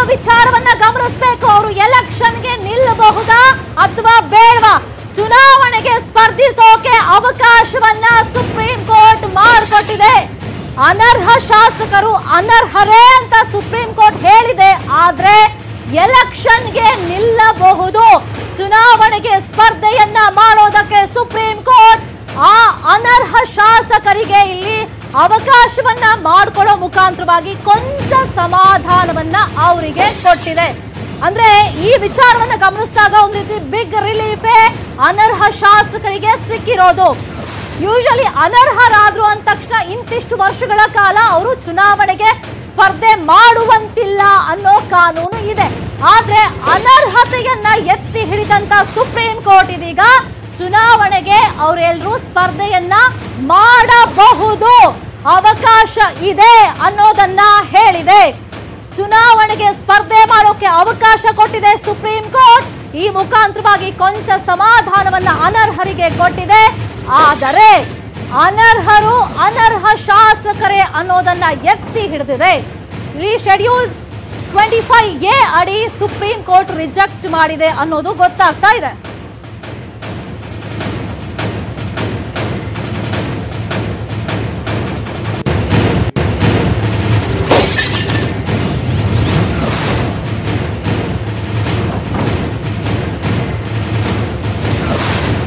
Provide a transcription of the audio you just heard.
ವಿಚಾರವನ್ನ ಗಮನಿಸಬೇಕು ಅವರು ಎಲೆಕ್ಷನ್ಗೆ ನಿಲ್ಲಬಹುದಾ ಅಥವಾ ಬೇಡವಾ ಚುನಾವಣೆಗೆ ಸ್ಪರ್ಧಿಸೋಕೆ ಅವಕಾಶವನ್ನ ಸುಪ್ರೀಂ ಕೋರ್ಟ್ ಮಾಡಿಕೊಟ್ಟಿದೆ ಅನರ್ಹ ಶಾಸಕರು ಅನರ್ಹರೇ ಅಂತ ಸುಪ್ರೀಂ ಕೋರ್ಟ್ ಹೇಳಿದೆ ಆದ್ರೆ ಎಲೆಕ್ಷನ್ಗೆ ನಿಲ್ಲಬಹುದು ಚುನಾವಣೆಗೆ ಸ್ಪರ್ಧೆಯನ್ನ ಮಾಡೋದಕ್ಕೆ ಸುಪ್ರೀಂ ಕೋರ್ಟ್ ಆ ಅನರ್ಹ ಶಾಸಕರಿಗೆ ಇಲ್ಲಿ ಅವಕಾಶವನ್ನ ಮಾಡಿಕೊಡೋ ಮುಖಾಂತರವಾಗಿ ಕೊಂಚ ಸಮಾಧಾನವನ್ನ ಅವರಿಗೆ ಕೊಟ್ಟಿದೆ ಅಂದ್ರೆ ಈ ವಿಚಾರವನ್ನ ಗಮನಿಸಿದಾಗ ಒಂದ್ ರೀತಿ ಬಿಗ್ ರಿಲೀಫೇ ಅನರ್ಹ ಶಾಸಕರಿಗೆ ಸಿಕ್ಕಿರೋದು ಯೂಶಲಿ ಅನರ್ಹರಾದ್ರು ಅಂದ ತಕ್ಷಣ ಇಂತಿಷ್ಟು ವರ್ಷಗಳ ಕಾಲ ಅವರು ಚುನಾವಣೆಗೆ ಸ್ಪರ್ಧೆ ಮಾಡುವಂತಿಲ್ಲ ಅನ್ನೋ ಕಾನೂನು ಇದೆ ಆದ್ರೆ ಅನರ್ಹತೆಯನ್ನ ಎತ್ತಿ ಹಿಡಿದಂತ ಸುಪ್ರೀಂ ಕೋರ್ಟ್ ಇದೀಗ ಚುನಾವಣೆಗೆ ಅವರೆಲ್ಲರೂ ಸ್ಪರ್ಧೆಯನ್ನ ಮಾಡಬಹುದು ಅವಕಾಶ ಇದೆ ಅನ್ನೋದನ್ನ ಹೇಳಿದೆ ಚುನಾವಣೆಗೆ ಸ್ಪರ್ಧೆ ಮಾಡೋಕೆ ಅವಕಾಶ ಕೊಟ್ಟಿದೆ ಸುಪ್ರೀಂ ಕೋರ್ಟ್ ಈ ಮುಖಾಂತರವಾಗಿ ಕೊಂಚ ಸಮಾಧಾನವನ್ನ ಅನರ್ಹರಿಗೆ ಕೊಟ್ಟಿದೆ ಆದರೆ ಅನರ್ಹರು ಅನರ್ಹ ಶಾಸಕರೇ ಅನ್ನೋದನ್ನ ಎತ್ತಿ ಹಿಡಿದಿದೆ ಈ ಶೆಡ್ಯೂಲ್ ಟ್ವೆಂಟಿ ಫೈವ್ ಎ ಅಡಿ ಸುಪ್ರೀಂ ಕೋರ್ಟ್ ರಿಜೆಕ್ಟ್ ಮಾಡಿದೆ ಅನ್ನೋದು ಗೊತ್ತಾಗ್ತಾ ಇದೆ